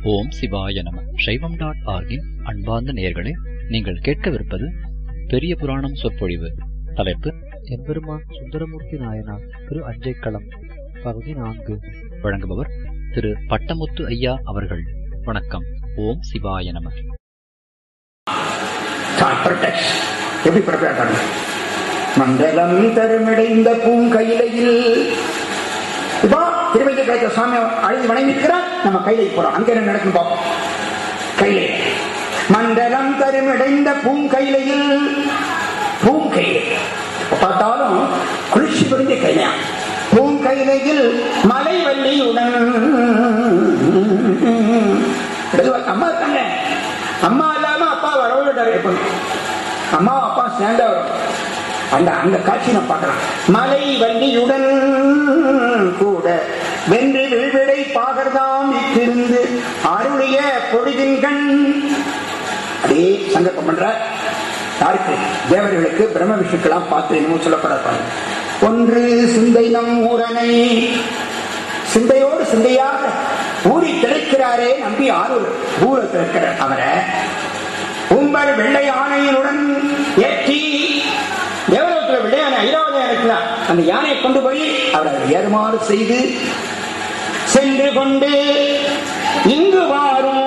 ஓம் சிவாய நம சைவம் டாட் ஆர்கின் அன்பார்ந்த நேயர்களே நீங்கள் கேட்கவிருப்பது பெரிய புராணம் சொற்பொழிவு தலைப்பு எம்பெருமான் சுந்தரமூர்த்தி நாயனார் திரு அஞ்சைக்களம் பகுதி நான்கு வழங்குபவர் திரு பட்டமுத்து ஐயா அவர்கள் வணக்கம் ஓம் சிவாய நம ப்ரொடெக்ட் எப்படி ப்ரிப்பேர் பண்ண மண்டலம் தருமிடைந்த பூங்கையிலையில் இப்போ திருவள்ளி கிடைத்த சுவாமி அழுதி வணங்கியிருக்கிறார் நம்ம கையில போறோம் அங்க என்ன நடக்கும் பார்ப்போம் கையிலே மண்டலம் தருமிடைந்த பூங்கையிலையில் பூங்கையிலே பார்த்தாலும் குளிர்ச்சி புரிஞ்ச கையா பூங்கையிலையில் மலைவள்ளியுடன் அம்மா இருக்காங்க அம்மா இல்லாம அப்பா வரவிட்டாரு எப்படி அம்மா அப்பா சேர்ந்தா வரும் அந்த அந்த காட்சி நான் பார்க்கலாம் மலை வண்டியுடன் கூட வென்று விழ்விடை பாகர்தாம் இட்டிருந்து அருளிய பொழுதின் கண் அதே சங்கல்பம் பண்ற யாருக்கு தேவர்களுக்கு பிரம்ம விஷுக்கெல்லாம் பார்த்து என்னமோ சொல்லப்படாது ஒன்று சிந்தை நம் ஊரனை சிந்தையோடு சிந்தையாக ஊறி திளைக்கிறாரே நம்பி ஆரூர் ஊர திறக்கிற அவரை உம்பர் வெள்ளை ஆணையினுடன் ஏற்றி தேவலோகத்தில் வெள்ளை யானை ஐராவத இருக்கலாம் அந்த யானையை கொண்டு போய் அவர் அதை ஏறுமாறு செய்து சென்று கொண்டு இங்கு வாரும்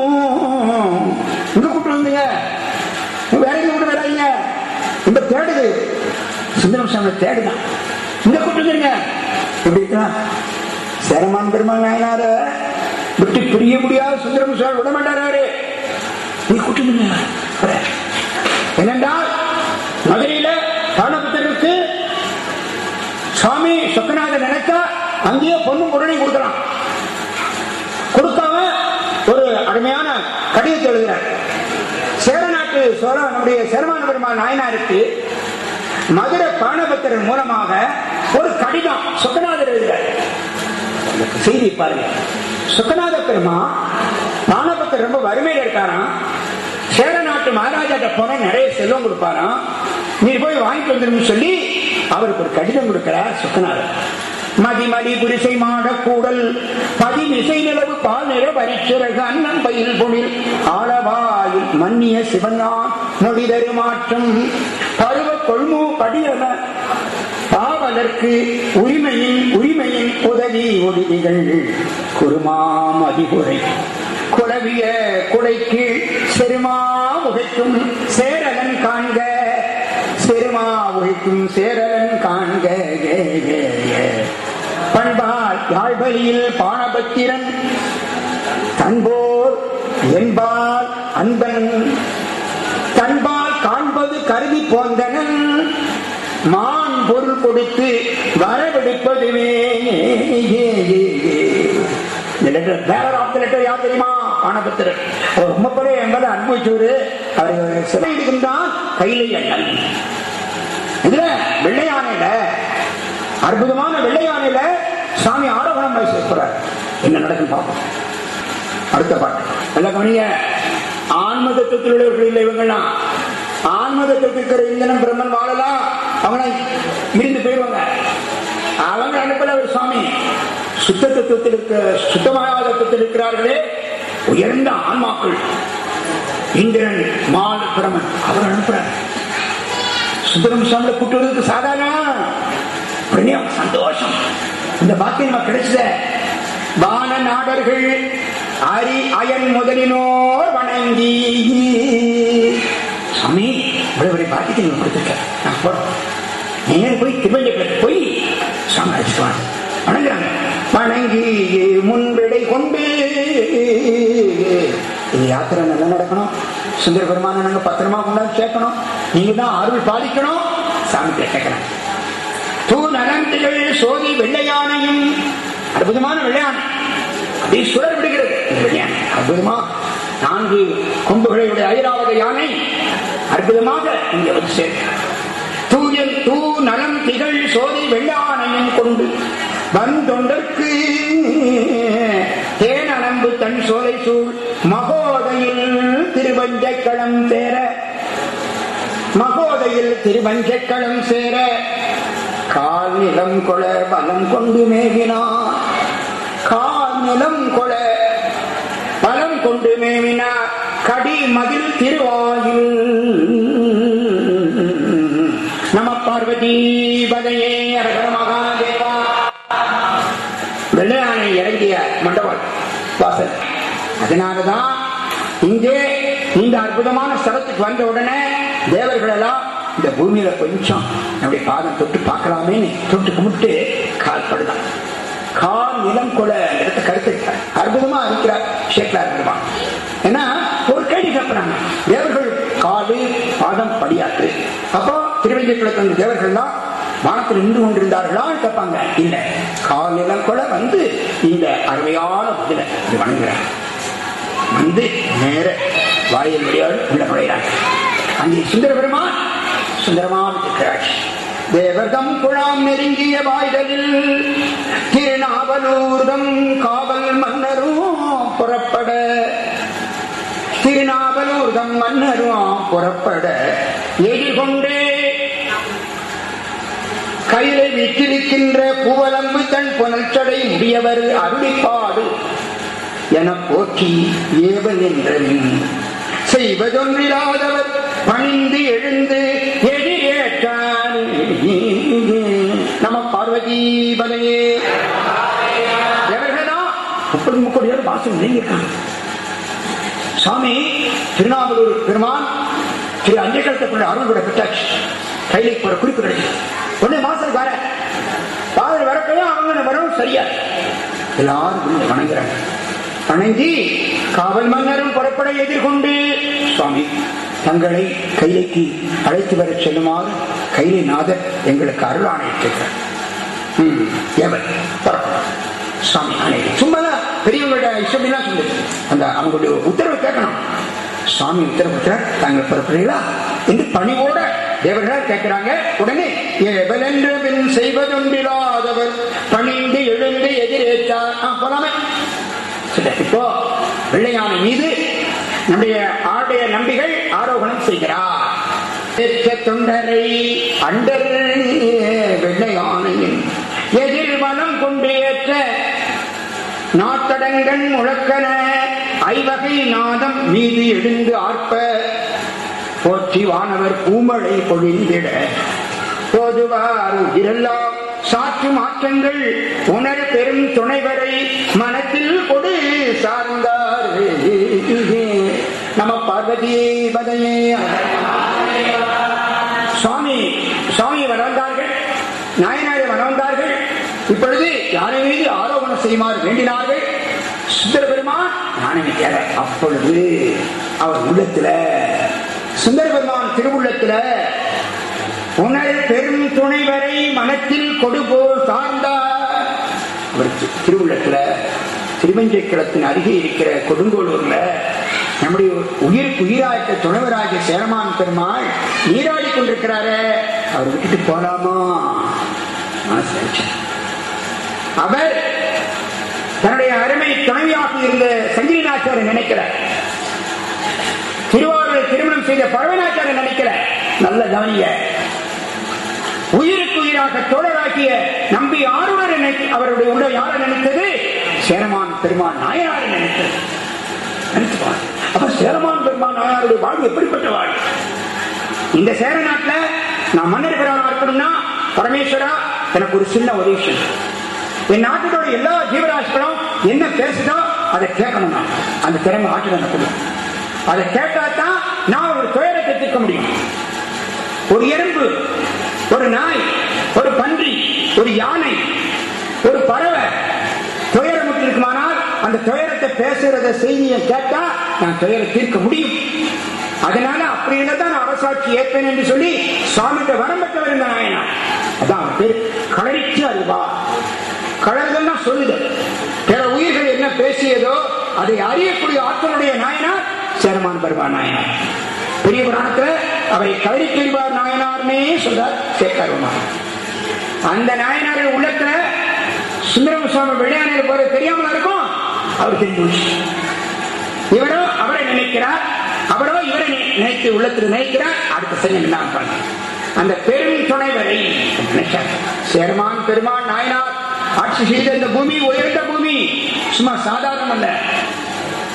இங்க கூப்பிட்டு வந்தீங்க வேற எங்க கூட்டு வராங்க இந்த தேடுது சுந்தரம் சாமி தேடுதான் இங்க கூப்பிட்டு வந்துருங்க எப்படி இருக்கலாம் சேரமான் பெருமாள் நாயனார விட்டு பிரிய முடியாத சுந்தரம் சுவாமி விட மாட்டாரு நீ கூட்டுங்க ஏனென்றால் மதுரையில பானபுத்தருக்கு சுவாமி சொக்கநாத நினைத்தா அங்கேயே பொண்ணும் பொருளையும் கொடுக்கலாம் கொடுக்காம ஒரு அருமையான கடிதத்தை எழுதுறார் சேரநாட்டு சோழ நம்முடைய சேரமான பெருமாள் நாயனாருக்கு மதுரை பானபத்திரன் மூலமாக ஒரு கடிதம் சொக்கநாதர் எழுதுறார் செய்தி பாருங்க சுக்கநாத பெருமா பானபத்தர் ரொம்ப வறுமையில இருக்காராம் சேர நாட்டு மகாராஜாட்ட போனா நிறைய செல்வம் கொடுப்பாராம் நீ போய் வாங்கிட்டு வந்துடும் சொல்லி அவருக்கு ஒரு கடிதம் கொடுக்கிறார் சுக்கநாதர் மதிமடி புரிசை மாட கூடல் பதிமிசை நிலவு பால் நிற பரிச்சுரகு அண்ணன் பயில் பொழில் ஆளவாயில் மன்னிய சிவனான் மொழி தருமாற்றம் பருவ கொள்மு படியன பாவலர்க்கு உரிமையின் உரிமையின் உதவி ஒளிகள் குருமாம் அதிகுறை குளவிய குடைக்கு செருமா உகைக்கும் சேரலன் காண்க செருமா உகைக்கும் சேரலன் காண்க ஏ, ஏ, ஏ. பண்பால் யாழ்வழியில் பானபத்திரன் தன்போர் என்பால் அன்பன் தன்பால் காண்பது கருதி போந்தனன் மான் பொருள் கொடுத்து வரவெடுப்பதுவே யார் தெரியுமா பானபத்திரர் அவர் ரொம்ப பெரிய என்பதை அனுபவிச்சவரு அவர் சிலையிடுகின்றான் கையிலை அண்ணன் இதுல வெள்ளையானையில அற்புதமான வெள்ளையானையில சாமி ஆரோகணம் பேசுறார் என்ன நடக்கும் பார்ப்போம் அடுத்த பாட்டு நல்ல கவனிங்க ஆன்ம தத்துவத்தில் உள்ளவர்கள் இல்லை இவங்கெல்லாம் ஆன்ம தத்துவத்தில் இருக்கிற இந்தனம் பிரம்மன் வாழலாம் அவனை இருந்து போயிடுவாங்க அவங்க அனுப்பல ஒரு சுவாமி சுத்த தத்துவத்தில் இருக்க சுத்தமான தத்துவத்தில் இருக்கிறார்களே உயர்ந்த ஆன்மாக்கள் இந்திரன் மால் பிரமன் அவர் அனுப்புறார் சுந்தரம் சுவாமியை கூட்டு வருவதற்கு சாதாரண புண்ணியம் சந்தோஷம் இந்த பாக்கியம் நமக்கு கிடைச்சத வான நாடர்கள் அரி அயன் முதலினோர் வணங்கி சாமி இவ்வளவு பெரிய பாக்கியத்தை நீங்க கொடுத்துருக்க நான் போறோம் நேர் போய் திருவள்ளுவர் போய் சாமி அழைச்சிட்டு வணங்குறாங்க வணங்கி முன்விடை கொண்டு இது யாத்திரை நல்லா நடக்கணும் சுந்தர பெருமான நாங்க பத்திரமா கொண்டாந்து சேர்க்கணும் நீங்க தான் அருள் பாதிக்கணும் சாமி கேட்கணும் தூ நலந்திகள் சோதி வெள்ளையானையும் அற்புதமான வெள்ளையானை அப்படியே சுடர் விடுகிறது இந்த வெள்ளையானை அற்புதமா நான்கு கொம்புகளுடைய ஐராவத யானை அற்புதமாக இங்கே வந்து சேர்க்கிறார் தூயல் தூ நலம் திகழ் சோதி வெள்ளானையும் கொண்டு வந்தொண்டற்கு தேன் அனம்பு தன் சோலை சூழ் மகோதையில் திருவஞ்சைக்களம் சேர மகோதையில் திருவஞ்சைக்களம் சேர கால் நிலம் கொள பலம் கொண்டு மேகினார் கால் நிலம் கொள பல கொண்டு மேவினார் கடி மதில் திருவாயில் நம பார்வதி பதையே அரகர மகாதேவா வெள்ளையானை இறங்கிய மண்டபம் வாசல் அதனாலதான் இங்கே இந்த அற்புதமான ஸ்தலத்துக்கு வந்த உடனே தேவர்கள் எல்லாம் இந்த பூமியில கொஞ்சம் நம்முடைய பாதம் தொட்டு பார்க்கலாமே தொட்டு கும்பிட்டு கால் படுதான் கால் நிலம் கொல அந்த இடத்த கருத்து அற்புதமா இருக்கிறார் ஷேக்லார் பெருமான் ஏன்னா ஒரு கேள்வி கேட்கிறாங்க தேவர்கள் காலு பாதம் படியாத்து அப்போ திருவஞ்சக்குளத்து வந்த தேவர்கள்லாம் வானத்தில் நின்று கொண்டிருந்தார்களா கேட்பாங்க இல்ல கால் நிலம் கொல வந்து இந்த அருமையான பதில இது வணங்குறாங்க வந்து நேர வாயில் வழியால் உள்ள நுழைகிறாங்க அங்கே சுந்தர பெருமான் சுந்தரமான இருக்கிறார் தேவர்தம் குழாம் நெருங்கிய வாய்தலில் திருநாவலூர்தம் காவல் மன்னரும் புறப்பட திருநாவலூர்தம் மன்னரும் புறப்பட எதிர்கொண்டே கையிலை விட்டிருக்கின்ற பூவலம்பு தன் புனல்சடை முடியவர் அருளிப்பாடு என போற்றி ஏவல் என்றின் செய்வதொன்றில்லாதவர் பணிந்து எழுந்து எதிரேற்றார் நம பார்வதி பலையே எவர்களா முப்பது முப்பது பேர் வாசம் நீங்கிருக்காங்க சுவாமி திருநாவலூர் பெருமான் திரு அஞ்சக்கலத்துக்குள்ள அருள் கூட பெற்றாச்சு கையில போற குறிப்பு கிடைச்சு உடனே மாசம் வர பாதர் வரப்பையும் அவங்க வரவும் சரியா எல்லாரும் வந்து வணங்குறாங்க வணங்கி காவல் மன்னரும் புறப்பட எதிர்கொண்டு சுவாமி தங்களை கைலைக்கு அழைத்து வர செல்லுமாறு கைலை நாதர் எங்களுக்கு அருள் ஆணையிட்டிருக்கிறார் ம், எவர் புறப்படும் சுவாமி ஆணை சும்மா பெரியவங்களோட இஷ்டமெல்லாம் சொல்லு அந்த அவங்களுடைய உத்தரவு கேட்கணும் சுவாமி உத்தரவுற்றார் தாங்கள் புறப்படுறீங்களா என்று பணிவோட தேவர்களால் கேட்கிறாங்க உடனே எவலென்று பின் செய்வதொன்றில்லாதவர் பணிந்து எழுந்து எதிரேற்றார் ஆ, போலாமே சரி, இப்போ வெள்ளையானை மீது நம்முடைய ஆடைய நம்பிகள் ஆரோகணம் செய்கிறார் ஏற்ற தொண்டரை அண்டர் வெள்ளையானையின் எதிர் வனம் கொண்டு ஏற்ற நாத்தடங்கன் முழக்கன ஐவகை நாதம் மீது எழுந்து ஆர்ப்ப போற்றி வானவர் பூமழை பொழிந்திட போதுவார் உயிரெல்லாம் சாற்று மாற்றங்கள் உணர் பெரும் துணைவரை மனத்தில் கொடு சார்ந்தார் நம பார்வதி பதையே சுவாமி சுவாமி வளர்ந்தார்கள் நாயனாரை வளர்ந்தார்கள் இப்பொழுது யானை மீது ஆரோபணம் செய்யுமாறு வேண்டினார்கள் சுந்தர பெருமான் யானை தேவை அப்பொழுது அவர் உள்ளத்துல சுந்தர பெருமான் திருவுள்ளத்துல உணர் பெரும் துணைவரை மனத்தில் கொடுபோல் சார்ந்தார் அவருக்கு திருவுள்ளத்துல திருவஞ்சைக்குளத்தின் அருகே இருக்கிற கொடுங்கோளூர்ல நம்முடைய உயிருக்கு உயிராய்த்த துணைவராகிய சேரமான் பெருமாள் நீராடி கொண்டிருக்கிறாரே அவர் விட்டுட்டு போலாமா மனசு நினைச்சேன். அவர் தன்னுடைய அருமை துணைவியாக இருந்த சங்கிலிநாச்சாரை நினைக்கிறார் திருவாரூர் திருமணம் செய்த பழவனாச்சாரை நினைக்கல நல்ல கவனிய உயிருக்கு உயிராக தோழராக்கிய நம்பி ஆறுவர் நினை- அவருடைய உள்ள யாரை நினைத்தது சேரமான் பெருமான் நாயனாரை நினைத்தது நினைச்சு பாரு. அப்ப சேரமான் பெருமான் நாயனாருடைய வாழ்வு எப்படிப்பட்ட வாழ்வு இந்த சேர நாட்டுல நான் மன்னர் பிரானா இருக்கணும்னா பரமேஸ்வரா எனக்கு ஒரு சின்ன உதவி செய்யு. என் நாட்டோட எல்லா ஜீவராசிகளும் என்ன பேசுதோ அதை கேட்கணும் நான் அந்த திறமை ஆற்றல் எனக்கு கொடு. அதை கேட்டாதான் நான் ஒரு துயரத்தை தீர்க்க முடியும் ஒரு எறும்பு ஒரு நாய் ஒரு பன்றி ஒரு யானை ஒரு பறவை துயரம் இருக்குமானால் அந்த துயரத்தை பேசுறத செய்தியை கேட்டா நான் துயரை தீர்க்க முடியும் அதனால அப்படி தான் நான் அரசாட்சி ஏற்பேன் என்று சொல்லி சுவாமிகிட்ட வரம் பெற்றவர் இந்த நாயனா அதான் அவர் பேர் களரிச்சு அறிவா கழகம்னா சொல்லுது பிற உயிர்கள் என்ன பேசியதோ அதை அறியக்கூடிய ஆற்றலுடைய நாயனார் சேரமான் பெருமான் நாயனார் பெரிய புராணத்துல அவரை கதறி தெரிவார் நாயனார்னே சொல்றார் சேக்காருமார் அந்த நாயனாரின் உள்ளத்துல சுந்தரம் சுவாமி வெள்ளையானையில் போற தெரியாமல் இருக்கும் அவர் தெரிஞ்சு போச்சு. இவரோ அவரை நினைக்கிறார் அவரோ இவரை நி- நினைத்து உள்ளத்தில் நினைக்கிறார் அடுத்த சரி என்ன பண்ண அந்த பெரும் துணைவரை நினைச்சார் சேர்மான் பெருமான் நாயனார் ஆட்சி செய்த இந்த பூமி உயர்ந்த பூமி சும்மா சாதாரணம் அல்ல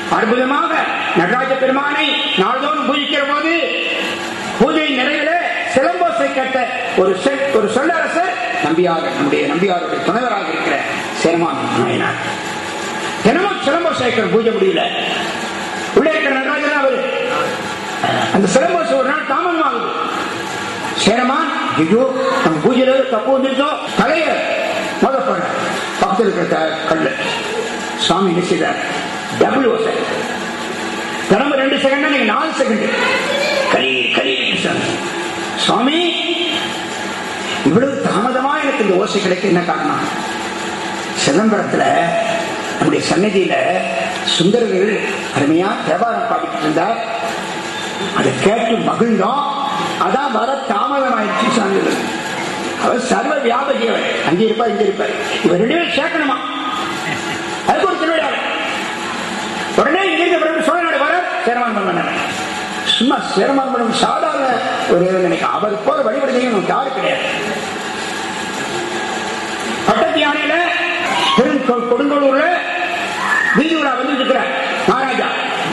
அற்புதமாக நடராஜ பெருமானை நாள்தோறும் பூஜிக்கிற போது பூஜை நிறைவில சிலம்போசை கேட்ட ஒரு செ- ஒரு சொல்லரசர் நம்பியார் நம்முடைய நம்பியாருடைய துணைவராக இருக்கிற சேரமான் நாயனார் தினமும் சிலம்போசைக்கிற பூஜை முடியல உள்ளே இருக்கிற நடராஜன் அவரு அந்த சிலம்போசை ஒரு நாள் தாமதமாகுது சேரமான் ஐயோ நம்ம பூஜையில தப்பு வந்துருச்சோ தலைய மோத போற பக்கத்தில் இருக்கிற த- கல்லு சுவாமி என்ன செய்தார் டபுள் ஓசை தினமும் ரெண்டு செகண்ட் நீங்க நாலு செகண்ட் கலி கலி சுவாமி இவ்வளவு தாமதமா எனக்கு இந்த ஓசை கிடைக்க என்ன காரணம் சிதம்பரத்துல நம்முடைய சன்னதியில சுந்தரர்கள் அருமையா தேவாரம் பாடிட்டு இருந்தார் அதை கேட்டு மகிழ்ந்தோம் அதான் வர தாமதம் ஆயிடுச்சு சான்றிதழ் அவர் சர்வ வியாபகி அவர் அங்கே இருப்பார் இங்க இருப்பார் இவர் ரெண்டு பேரும் சேர்க்கணுமா அதுக்கு ஒரு திருவிழா உடனே இங்கிருந்து பிறகு சோழ நாடு வர சேரமான் பண்ண சும்மா சேரமான் பண்ணும் சாதாரண ஒரு நினைக்க அவர் போல வழிபட செய்ய நமக்கு யாரு கிடையாது பட்டத்து யானையில பெரும் கொடுங்கோளூர்ல வீதியூரா வந்து இருக்கிறார் மகாராஜா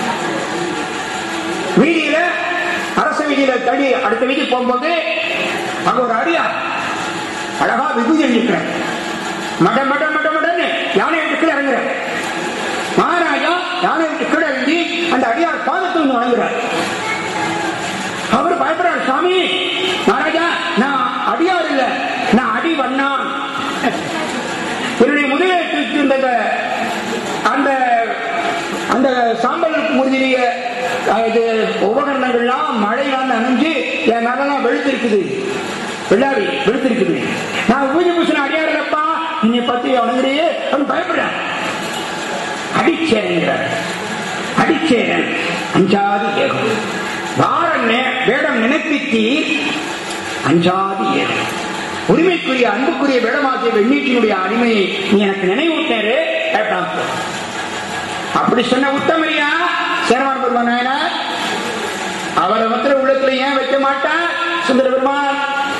வீதியில அரச வீதியில தடி அடுத்த வீதி போகும்போது அங்க ஒரு அடியா அழகா விபூதி இருக்கிறார் மட மட மட மடன்னு யானை விட்டு கீழே இறங்குறார் மகாராஜா யானை விட்டு கீழே இறங்கி அந்த அடியார் பாதத்தில் வந்து வணங்குறார் அவர் பயப்படுறார் சாமி மகாராஜா நான் அடியார் இல்ல நான் அடி வண்ணான் என்னுடைய முதலே இருந்த அந்த அந்த சாம்பல் முதிரிய இது உபகரணங்கள்லாம் மழையால் நனைஞ்சு என் மேலாம் வெளுத்திருக்குது வெள்ளாரி வெளுத்திருக்குது நான் பூஜை பூசண அடியாரப்பா நீ பத்தி வணங்குறியே அவன் பயப்படுறான் அடிச்சேரன் அடிச்சேரன் அஞ்சாது ஏகம் வார நே- வேடம் நினைப்பித்தீர் அஞ்சாது ஏகம் உரிமைக்குரிய அன்புக்குரிய வேடமாகிய வெண்ணீட்டினுடைய அடிமையை நீ எனக்கு நினைவூட்டாரு கேட்டான் அப்படி சொன்ன உத்தமரியா சேரமான பெருமான் நாயனார் அவரை மாத்திர உள்ளத்துல ஏன் வைக்க மாட்டான் சுந்தர பெருமான்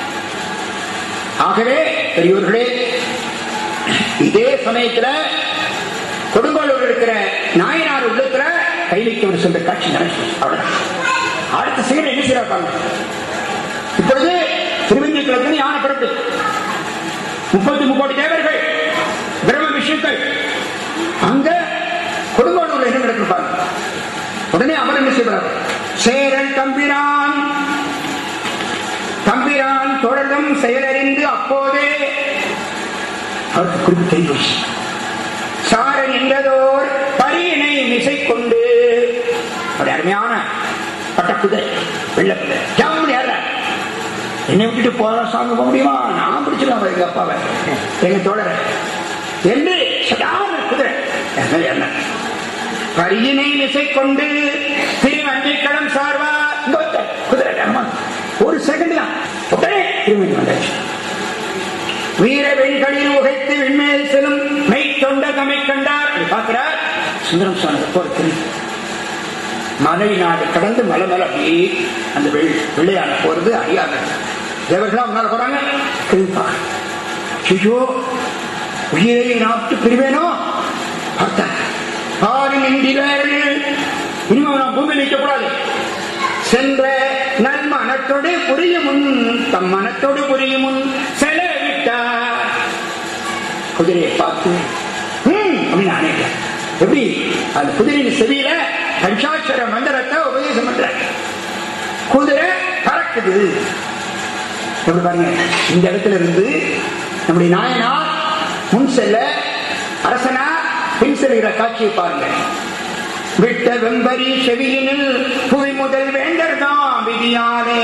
ஆகவே பெரியோர்களே இதே சமயத்துல கொடுங்கோலூர் இருக்கிற நாயனார் உள்ளத்துல கை வைக்க ஒரு சொல்ற காட்சி நடக்கும் அவ்வளவுதான் அடுத்த செயல் என்ன செய்யறாங்க இப்பொழுது திருவஞ்சிக்குளத்தில் யானை பிறப்பு முப்பத்தி முக்கோடி தேவர்கள் பிரம்ம விஷயங்கள் அங்க கொடுங்கோலூர்ல என்ன நடக்கும் உடனே அவர் என்ன செய்வார் சேரன் தம்பிரான் தம்பிரான் தொடர்ந்தும் செயலறிந்து அப்போதே அவருக்கு குறிப்பு தெரிந்து போச்சு. சாரன் என்றதோர் பரியனை மிசை கொண்டு ஒரு அருமையான பட்டக்குதிரை வெள்ளக்குதிரை ஜாமுன் ஏற என்னை விட்டுட்டு போற சாமி போக முடியுமா நான் பிடிச்சிருக்கேன் எங்க அப்பாவை எங்க தோழரை என்று சடான குதிரை என் மேல என்ன பரியினை மிசை கொண்டு திருவஞ்சிக்களம் சார்வா இங்க வந்த குதிரை அம்மா ஒரு செகண்ட் தான் உடனே திரும்பி வந்தாச்சு வீர வெண்களில் உகைத்து விண்மேல் செல்லும் மெய் தொண்ட கமை கண்டார் அப்படி பார்க்கிறார் சுந்தரம் சுவாமி போறது மலை நாடு கடந்து மலை மேல அப்படியே அந்த வெள்- வெள்ளையான போறது அறியாத தேவர்களா முன்னால போறாங்க கிழிப்பா ஐயோ உயிரை நாட்டு பிரிவேனோ பார்த்தார் ஆறு நின்றிலார்கள் இனிமே நான் பூமி நிற்கக்கூடாது சென்ற நல் மனத்தோடு புரியும் முன் தம் மனத்தோடு புரியும் முன் செலவிட்டார் குதிரையை பார்த்து "ஹம்" அப்படின்னு அணைக்கிறார் எப்படி அந்த குதிரையின் செவியில பஞ்சாட்சர மந்திரத்தை உபதேசம் பண்ற குதிரை பறக்குது எப்படி பாருங்க இந்த இடத்துல இருந்து நம்முடைய நாயனார் முன் செல்ல அரசனா பின் செல்கிற காட்சியை பாருங்க விட்ட வெம்பரி செவியினில் புவி முதல் வேண்டர் தான் விதியாலே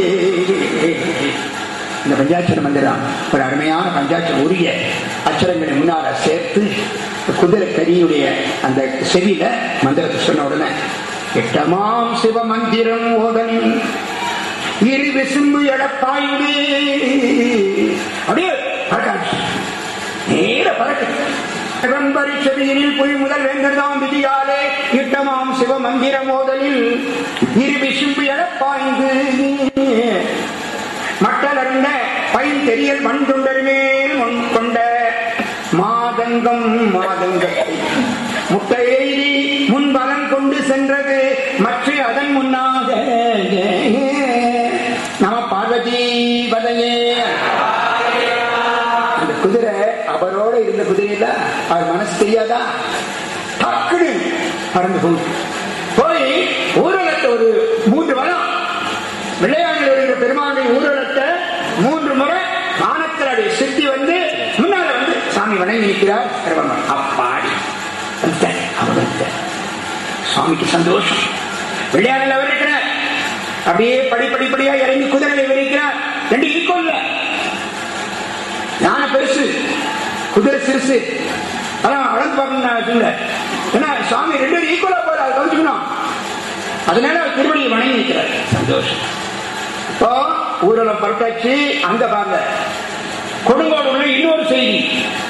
இந்த பஞ்சாட்சர மந்திரம் ஒரு அருமையான பஞ்சாட்சர உரிய அச்சரங்களை முன்னால சேர்த்து குதிரை கரியுடைய அந்த செவியில மந்திரத்தை சொன்ன உடனே எட்டமாம் சிவ மந்திரம் ஓதனின் இரு விசும்பு எடப்பாயுடு அப்படியே பறக்காச்சு நேர பறக்கு வெம்பரி செவியினில் புய் முதல் வேந்தர்தாம் விதியாலே இட்டமாம் சிவ மந்திர மோதலில் இரு விசும்பு எடப்பாய்ந்து மட்டலர்ந்த பைன் தெரியல் மண் தொண்டர் மேல் முன் கொண்ட மாதங்கம் மாதங்கத்தை முட்டையெய்தி முன்பலம் கொண்டு சென்றது மற்ற அதன் முன்னாக நம பார்வதி பதையே அந்த குதிரை அவரோட இருந்த குதிரை இல்ல அவர் மனசு தெரியாதா டக்குனு பறந்து போகுது போய் ஊர்வலத்தை ஒரு மூன்று வரம் விளையாண்டில் வருகிற பெருமாளுடைய ஊர்வலத்தை மூன்று முறை வானத்தில் அடைய சித்தி வந்து முன்னால வந்து சாமி வணங்கி நிற்கிறார் சரவணன் அப்பாடி வந்துட்டார், அவர் வந்துட்டார். சுவாமிக்கு சந்தோஷம் விளையாடில் அவர் இருக்கிறார் அப்படியே படிப்படிப்படியா இறங்கி குதிரையை விரிக்கிறார் ரெண்டு ஈக்குவல் இல்ல யானை பெருசு குதிரை சிறுசு அதான் அளந்து பார்க்கணும் நான் வச்சுக்கல ஏன்னா சுவாமி ரெண்டு பேரும் ஈக்குவலா போய் அதை கவனிச்சுக்கணும் அதனால அவர் திருவடியை வணங்கி நிற்கிறார் சந்தோஷம் இப்போ ஊர்வலம் பரட்டாச்சு அங்க பாருங்க கொடுங்கோடு உள்ள இன்னொரு செய்தி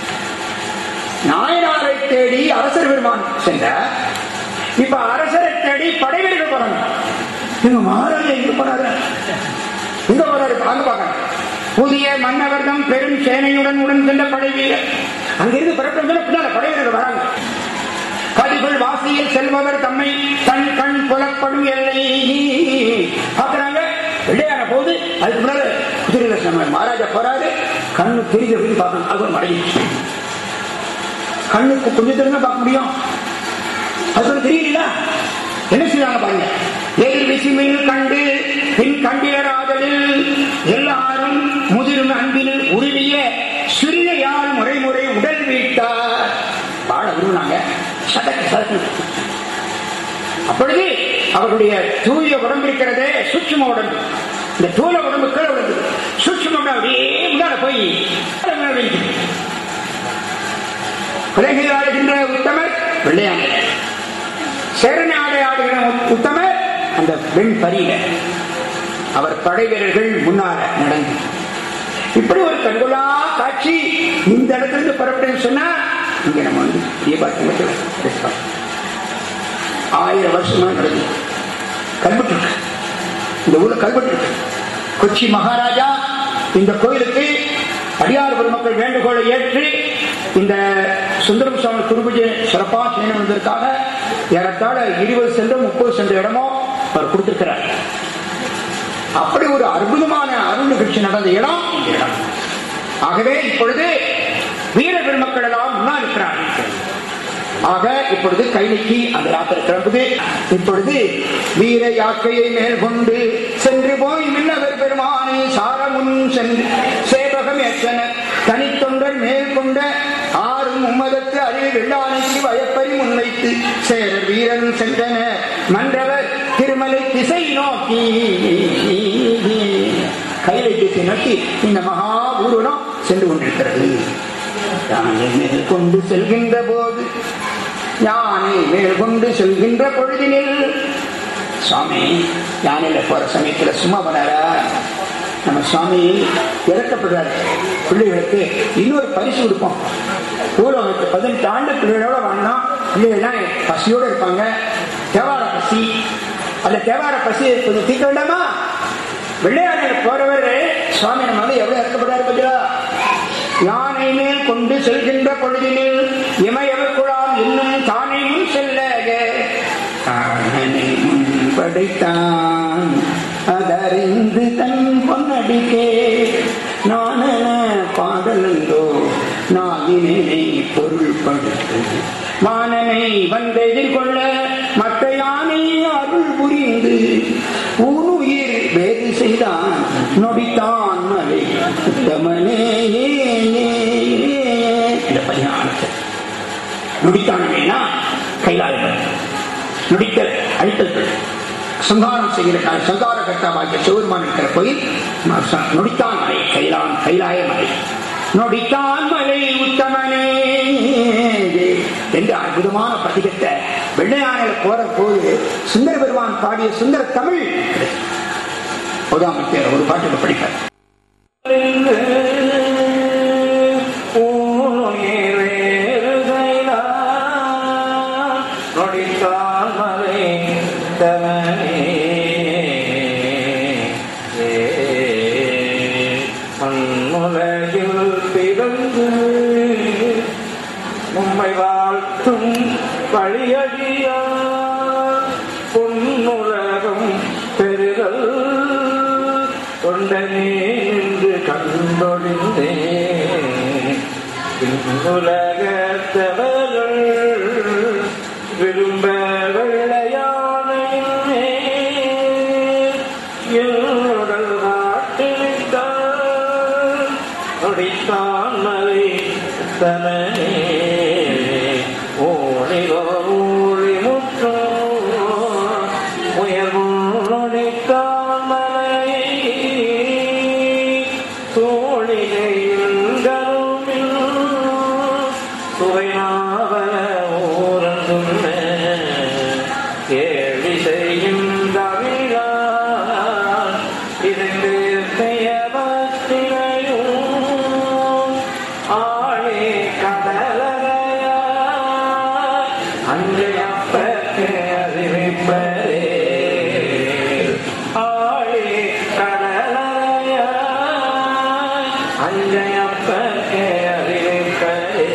நாயனாரை தேடி அரசர் பெருமான் சென்றார் இப்ப அரசரை தேடி படை வீரர்கள் போறாங்க இவங்க மகாராஜா எங்க போறாரு எங்க போறாரு அங்க பாக்க புதிய மன்னவர்தம் பெரும் சேனையுடன் உடன் சென்ற படை வீரர் அங்கிருந்து பிறப்பு பின்னால படை வீரர்கள் வராங்க கதிகள் வாசியில் செல்பவர் தம்மை தன் கண் புலப்படும் எல்லை பாக்குறாங்க விளையாட போது அதுக்கு முன்னால குதிரையில நம்ம மகாராஜா போறாரு கண்ணு தெரிஞ்ச பார்க்கணும் அது ஒரு மறைஞ்சிச்சு கண்ணுக்கு கொஞ்சம் தெரிஞ்சா பார்க்க முடியும் அது ஒண்ணு தெரியல என்ன செய்வாங்க பாருங்க எதிர் விசிமையில் கண்டு பின் கண்டிலராதலில் எல்லாரும் முதிரும் அன்பில் உருவிய சிறிய யாழ் முறை முறை உடல் வீட்டார் வாழ விரும்பினாங்க சதக்கு சதக்கு அப்பொழுது அவர்களுடைய தூய உடம்பு இருக்கிறதே சூட்சும உடம்பு இந்த தூள உடம்பு கீழே விழுந்து சூட்சும உடம்பு அப்படியே முன்னால போய் மேல விழுந்து. உலகில் ஆடுகின்ற உத்தமர் வெள்ளையாங்க சேரனை ஆடை ஆடுகிற உத்தமர் அந்த வெண் பரியில அவர் படை வீரர்கள் முன்னால நடந்து இப்படி ஒரு கண்கொள்ளா காட்சி இந்த இடத்துல இருந்து புறப்பட்டேன்னு சொன்னா இங்க நம்ம வந்து தீபாவளி ஆயிரம் வருஷமா நடந்து கல்வெட்டு இருக்கு இந்த ஊர்ல கல்வெட்டு இருக்கு கொச்சி மகாராஜா இந்த கோயிலுக்கு அடியார் பெருமக்கள் வேண்டுகோளை ஏற்று இந்த சுந்தரம் சுவாமி குருபூஜை சிறப்பா செய்யணும் என்பதற்காக ஏறத்தாழ இருபது சென்றும் முப்பது சென்ற இடமோ அவர் கொடுத்திருக்கிறார் அப்படி ஒரு அற்புதமான அருள் நிகழ்ச்சி நடந்த இடம் இந்த இடம் ஆகவே இப்பொழுது வீர பெருமக்கள் எல்லாம் முன்னால் இருக்கிறார்கள் ஆக இப்பொழுது கைலைக்கு அந்த யாத்திரை கிளம்புது இப்பொழுது வீர யாக்கையை மேற்கொண்டு சென்று போய் மின்னவர் பெருமானை சாரமுன் சென்று சேவகம் எச்சன தனித்தொண்டர் மேற்கொண்ட ஆறும் உம்மதத்து அறிவு வெள்ளானைக்கு வயப்பறி முன்வைத்து சேரர் வீரன் சென்றன மன்றவர் திருமலை திசை நோக்கி கைலை திசை நோக்கி இந்த மகா ஊர்வலம் சென்று கொண்டிருக்கிறது யானை மேல் கொண்டு செல்கின்ற போது யானை மேல் கொண்டு செல்கின்ற பொழுதினில் சுவாமி யானையில போற சமயத்துல சும்மா பண்ணாரா நம்ம சுவாமி இறக்கப்படுறாரு பிள்ளைகளுக்கு இன்னொரு பரிசு கொடுப்போம் ஊரவனுக்கு பதினெட்டு ஆண்டு பிள்ளைகளோட வாங்கினோம் பிள்ளைகள்லாம் பசியோட இருப்பாங்க தேவார பசி அந்த தேவார பசி கொஞ்சம் தீர்க்க வேண்டாமா வெள்ளையாடையில் போறவர் சுவாமி நம்ம வந்து எவ்வளவு இறக்கப்படுறாரு பத்தியா யானை மேல் கொண்டு செல்கின்ற பொழுதினில் இமையவர் குழாம் இன்னும் தானே முன் செல்ல தானனை முன் படைத்தான் அதறிந்து தன் பொன்னடிக்கே நானன பாடலந்தோ நாகினை பொருள்படுத்து மானனை வந்து எதிர்கொள்ள மற்ற யானை அருள் புரிந்து ஊனுயிர் வேறு செய்தான் நொடித்தான் மலை உத்தமனே இந்த பரிகாரத்தை நொடித்தானேனா கைலாயம் நொடித்தல் அழித்தல் சங்காரம் செய்கிற சங்கார கர்த்தாவாகிய சிவருமான் இருக்கிற கோயில் நொடித்தான் மலை கைலான் கைலாய மலை நொடித்தான் மலை உத்தமனே என்று அற்புதமான பதிகத்தை வெள்ளையானையில் போற போது சுந்தர பெருமான் பாடிய சுந்தர தமிழ் உதாமத்தேர் ஒரு பாட்டு படிப்பார் நொடித்தால் மலை தவனே மண்ணுலகில் பிறந்து உம்மை வாழ்த்தும் வழியடியார் உலகத்தவர்கள் விரும்ப வெள்ளையானையின் மேல் என்னுடல் காட்டிவிட்டார் நொடித்தான் மலை தனே ஓணிலோ ஊழி முற்றோ உயர்வும் நொடித்தான் மலையை தோழிகையில் கருமில் சுவையாவல ஊரந்தும் கேள்வி செய்யும் தமிழா இரண்டு பெயர்த்தினையும் ஆளே கடலறையா அங்கே அப்பற்கு அறிவிப்பதே ஆளே கடலறையா அங்கே அப்பற்கு அறிவிப்பதே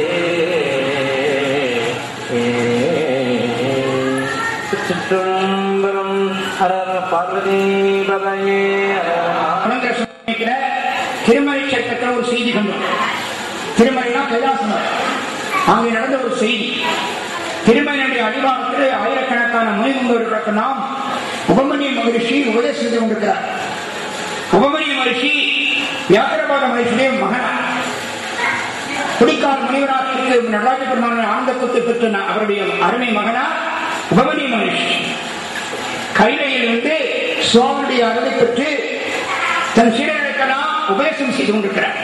சிற்றம்பரம் ஹரர பார்வதி பதையே அனந்தர சுவாமிக்கிற திருமலை சட்டத்தில் ஒரு செய்தி கண்டோம் திருமலைனா கைலாசம் அங்கே நடந்த ஒரு செய்தி திருமலையுடைய அடிவாரத்தில் ஆயிரக்கணக்கான முனிமுந்தவர்களுக்கு நாம் உபமணிய மகிழ்ச்சி உபதேசம் செய்து கொண்டிருக்கிறார் உபமணிய மகிழ்ச்சி வியாக்கரபாத மகிழ்ச்சியுடைய மகன் குடிக்கால் முனிவராத்திற்கு நடராஜ பெருமான ஆனந்த குத்து பெற்ற ந- அவருடைய அருமை மகனா உபமணிய மகிழ்ச்சி கைலையிலிருந்து சுவாமியுடைய அருளை பெற்று தன் சீடர்களுக்கெல்லாம் உபதேசம் செய்து கொண்டிருக்கிறார்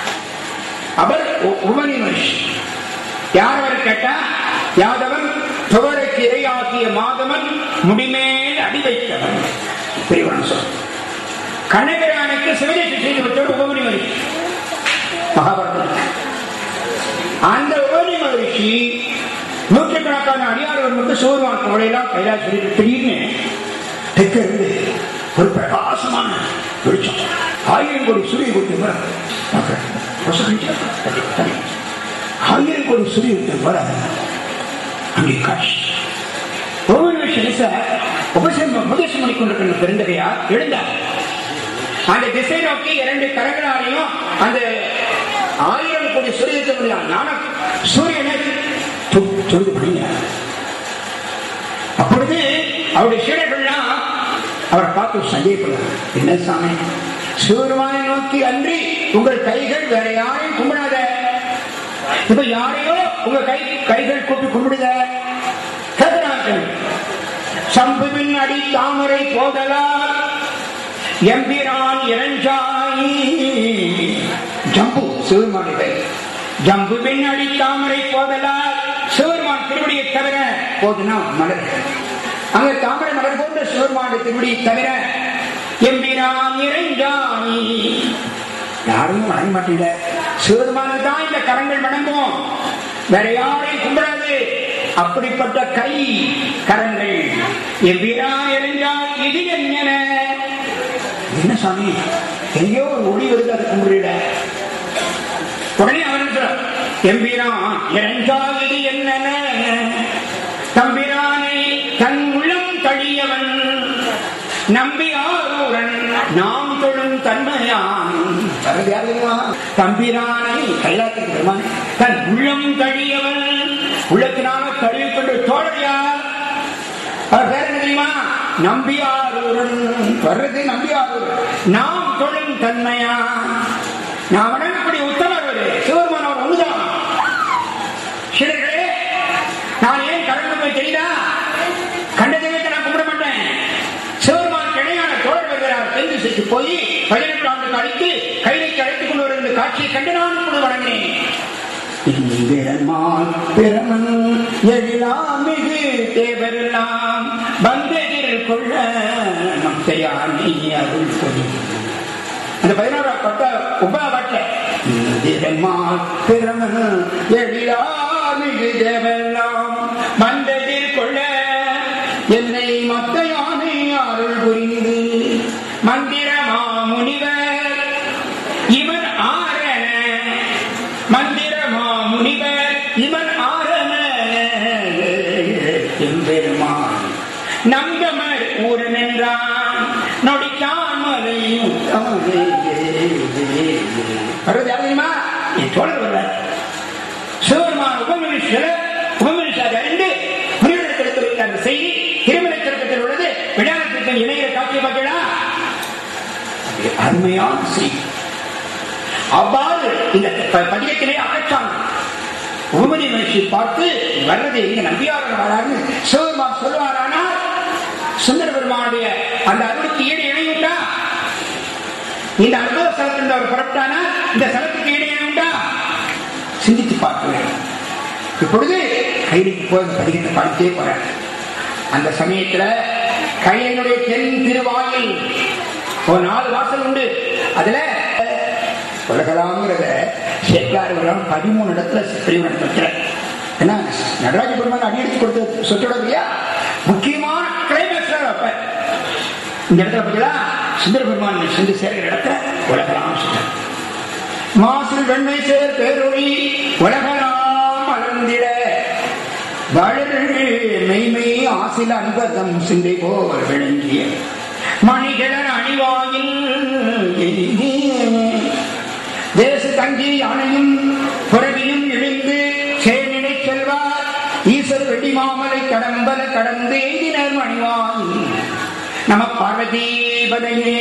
அவர் உ- உபமணி மகிழ்ச்சி யார் அவர் கேட்டா யாதவன் துவரைக்கு இரையாகிய மாதவன் முடிமேல் அடி வைத்தவன் பெரியவன் சொல் கண்ணகிரானுக்கு சிவதேசம் செய்து விட்டவர் உபமணி மகிழ்ச்சி மகாபாரதம் அந்த உபமணி மகிழ்ச்சி நூற்றுக்கணக்கான அடியாளர்களுக்கு சோர்வான் கோழையெல்லாம் கைலாசி திடீர்னு தெற்க இருந்து ஒரு பிரகாசமான வெளிச்சம் ஆயிரம் கோடி சூரிய குத்தி வர பார்க்கிறேன். வசதிச்சா? தள்ளி, தள்ளி. ஆயிரம் கோடி சூரிய குத்தி வர அங்கே காட்சி ஒவ்வொரு விஷயம் உபசம் உபதேசம் பண்ணி கொண்டிருக்கிற பெருந்தகையார் எழுந்தார் அந்த திசை நோக்கி இரண்டு கரங்களாலையும் அந்த ஆயிரம் கோடி சூரியத்தினுடைய ஞானம் சூரியனை தொ- தொழுது பண்ணினார் அப்பொழுது அவருடைய சீடர்கள்லாம் அவரை பார்த்து சந்தேகப்படுறார் என்ன சாமி சிவருமானை நோக்கி அன்றி உங்கள் கைகள் வேற யாரையும் கும்பிடாத இப்ப யாரையோ உங்க கை கைகள் கூப்பி கும்பிடுத கேட்கிறார்கள் சம்புவின் அடி தாமரை போதலால் எம்பிரான் இறஞ்சாய் ஜம்பு சிவருமானுடைய ஜம்புவின் அடி தாமரை போதலால் சிவருமான் திருவடியை தவிர போதுனா மலர் அங்க தாமரை மலர் போன்ற சிவருமான திருவடியை தவிர எம்பிரான் இறைஞ்சாய் யாரும் வணங்க மாட்டீங்க சிவருமானுக்கு தான் இந்த கரங்கள் வணங்கும் வேற யாரையும் கும்பிடாது அப்படிப்பட்ட கை கரங்கள் எவ்விரான் இறைஞ்சால் இது என்ன என்ன சாமி எங்கேயோ ஒரு ஒளி வருது அதை கும்பிடுற உடனே அவன் சொல்றார், எம்பிரான் இறஞ்சாவது என்ன தம்பிரானை தன் உள்ளம் தழியவன் நம்பி ஆரூரன் நாம் தொழும் தன்மையான் வரது யார் தெரியுமா? தம்பிரானை கைலாத்துக்கு பெருமான் தன் உள்ளம் தழியவன் உள்ளத்தினால தழுவி கொண்டு தோழையார் அவர் பேர் என்ன தெரியுமா நம்பியாரூரன் வர்றது நம்பியாரூரன் நாம் தொழும் தன்மையா நான் வணங்கக்கூடிய உத்தமர் அவரு சிவருமான் அவர் ஒண்ணுதான் சிலர்களே நான் ஏன் கடந்து போய் தெரியுதா கண்ட தெய்வத்தை நான் கும்பிட மாட்டேன் சிவருமான் கிடையான தோழர் வருகிறார் தென் திசைக்கு போய் பதினெட்டு ஆண்டு அழைத்து கைலைக்கு அழைத்துக் கொண்டு வருகிற காட்சியை கண்டு நான் இப்பொழுது வணங்கினேன் இந்திரமான் பிரமன் எழிலாமிகு தேவரெல்லாம் வந்தெதிர் கொள்ள நம்சையானி அருள் கொடி அந்த பதினோராம் பட்ட உபா பாட்டுல இந்திரமான் பிரமன் எழிலாமிகு தேவரெல்லாம் வந்தெதிர் கொள்ள என்னை மத்தையானை அருள் புரிந்து மந்திரமா முனிவர் இவன் ஆரண மந்திரமா முனிவர் இவன் ஆரண எம்பெருமான் நங்கமர் ஊரன் என்றான் நொடிக்காமலை வர்றது யார் தெரியுமா என் தோழர் வர்றார் சுந்தரபெருமான் உபமனுஷர உபமனுஷார் அறிந்து முனிவர்களுக்கு எடுத்து வைத்த அந்த செய்தி திருமலை திருப்பத்தில் உள்ளது விடாரத்திற்கு இணைய காட்சியை பார்த்தீங்களா அது அருமையான செய்தி அவ்வாறு இந்த ப- பதிகத்திலே அகற்றாங்க உபமணி மகிழ்ச்சி பார்த்து வர்றது இங்க நம்பியாளர் வராது சிவபெருமான் சொல்லுவாரானால் சுந்தர பெருமானுடைய அந்த அருளுக்கு ஈடு இணையுண்டா இந்த அற்புத ஸ்தலத்திலிருந்து அவர் புறப்பட்டானா இந்த ஸ்தலத்துக்கு ஈடு இணையுண்டா சிந்தித்து பார்க்க வேண்டும் இப்பொழுது கைலிக்கு போய் அந்த பதிகத்தை பாடித்தே போறார் அந்த சமயத்துல கையனுடைய தென் திருவாயில் ஒரு நாலு வாசல் உண்டு அதுல உலகலாம்ங்கிறத சேக்காரவரம் பதிமூணு இடத்துல பிரிவு வைக்கிறார் ஏன்னா நடராஜ பெருமான் அடி எடுத்து கொடுத்த சொற்றோட இல்லையா முக்கியமான கிளைமேக்ஸ் அப்ப இந்த இடத்துல பார்த்தீங்களா சுந்தர பெருமான் சென்று சேர்க்கிற இடத்துல உலகலாம் சொல்றார் மாசில் வெண்ணை சேர் பேரொழி உலகலாம் மலர்ந்திட வளர்கள் மெய்மை ஆசில அன்பதம் சிந்தை போல் விளங்கிய மணிகிழர் அணிவாயில் தேச தங்கி யானையும் புறவியும் இழிந்து சேனினை செல்வார் ஈசர் வெடி மாமலை கடம்பல கடந்து எய்தினர் மணிவாயில் நம பார்வதீபதையே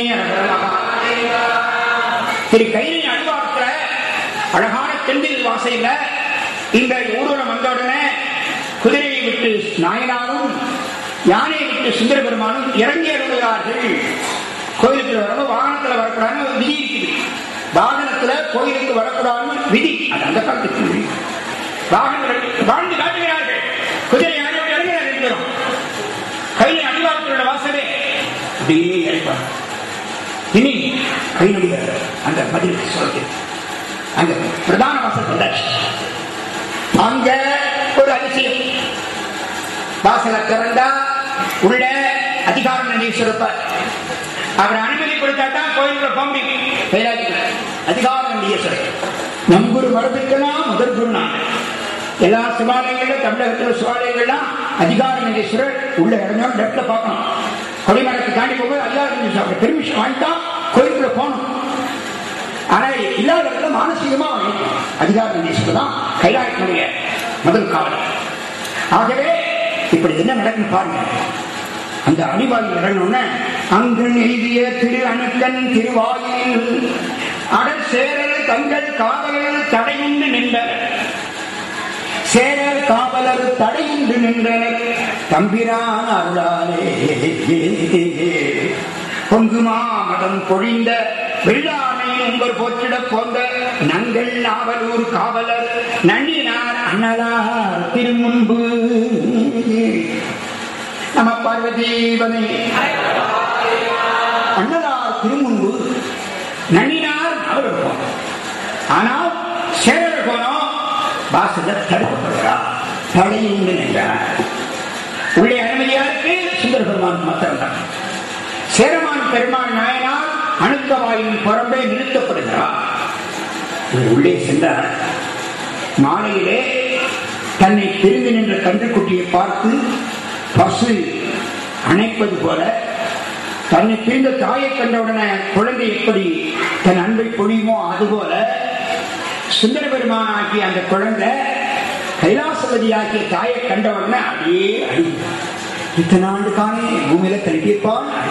திரு கையில் அணிவார்த்த அழகான தென்பில் வாசையில இந்த ஊர்வலம் வந்த உடனே குதிரையை விட்டு நாயனாரும் யானையை விட்டு சுந்தர பெருமானும் இறங்கி அருள்கிறார்கள் கோயிலுக்கு வரவங்க வாகனத்துல வரக்கூடாதுன்னு ஒரு விதி இருக்குது வாகனத்துல கோயிலுக்கு வரக்கூடாதுன்னு விதி அது அந்த காலத்துக்கு விதி வாகனங்கள் வாழ்ந்து காட்டுகிறார்கள் குதிரை யானை விட்டு இறங்குகிறார் ரெண்டு பேரும் கையில் அடிவாரத்தோட வாசலே அப்படியே இறைப்பார் இனி கையிலுடைய அந்த பதிலுக்கு சொல்கிறேன் அந்த பிரதான வாசல் வந்தாச்சு அங்க ஒரு அதிசயம் வாசலை திறந்தா உள்ள அதிகாரம் நந்தீஸ்வரப்பார் அவர் அனுமதி கொடுத்தாதான் கோயிலுக்குள்ள போக முடியும் கைலாஜிக்கு அதிகாரம் நந்தீஸ்வரர் நம் குரு மரபிற்கெல்லாம் முதல் குரு நான் எல்லா சிவாலயங்களும் தமிழகத்தில் சிவாலயங்கள்லாம் அதிகார நந்தீஸ்வரர் உள்ள இறங்கணும் லெப்ட்ல பார்க்கணும் கொடிமரத்தை தாண்டி போகும்போது அதிகார நந்தீஸ்வரர் பெர்மிஷன் வாங்கிட்டா கோயிலுக்குள்ள போகணும் ஆனா இல்லாத இடத்துல மானசீகமா வாங்கிக்கணும் அதிகார நந்தீஸ்வரர் தான் கைலாயத்தினுடைய முதல் காவலர் ஆகவே இப்படி என்ன நடக்கும் பாருங்க அந்த அடிவாயில் இறங்கணும்னு அங்கு எழுதிய திரு அணுக்கன் திருவாயில் அடல் சேரல் தங்கள் காவலர் தடையுண்டு நின்றனர் சேரல் காவலர் தடையுண்டு நின்றனர் தம்பிரான் அருளாலே பொங்குமா மதம் பொழிந்த வெள்ளானை உங்கள் போற்றிட போந்த நங்கள் நாவலூர் காவலர் நன்னினார் அண்ணலார் திருமுன்பு நம பார்வதீபனை அண்ணலார் திருமுன்பு நன்னினார் அவர் போனோம் ஆனால் சேரர் போனோம் வாசகர் தடுக்கப்படுகிறார் தடையுண்டு நின்றார் உள்ளே அனுமதியாருக்கு சுந்தர பெருமான் மாத்திரம்தான் சேரமான் பெருமான் நாயனார் அணுக்கவாயின் புறம்பே நிறுத்தப்படுகிறார் இவர் உள்ளே சென்றார் மாலையிலே தன்னை பிரிந்து நின்ற கன்றுக்குட்டியை பார்த்து பசு அணைப்பது போல தன்னை பிரிந்த தாயை கண்டவுடனே குழந்தை எப்படி தன் அன்பை பொழியுமோ அதுபோல சுந்தர பெருமான் ஆகிய அந்த குழந்தை கைலாசபதி ஆகிய தாயை கண்டவுடனே அப்படியே அழு இத்தனை ஆண்டு காணே பூமியில தள்ளியிருப்பான்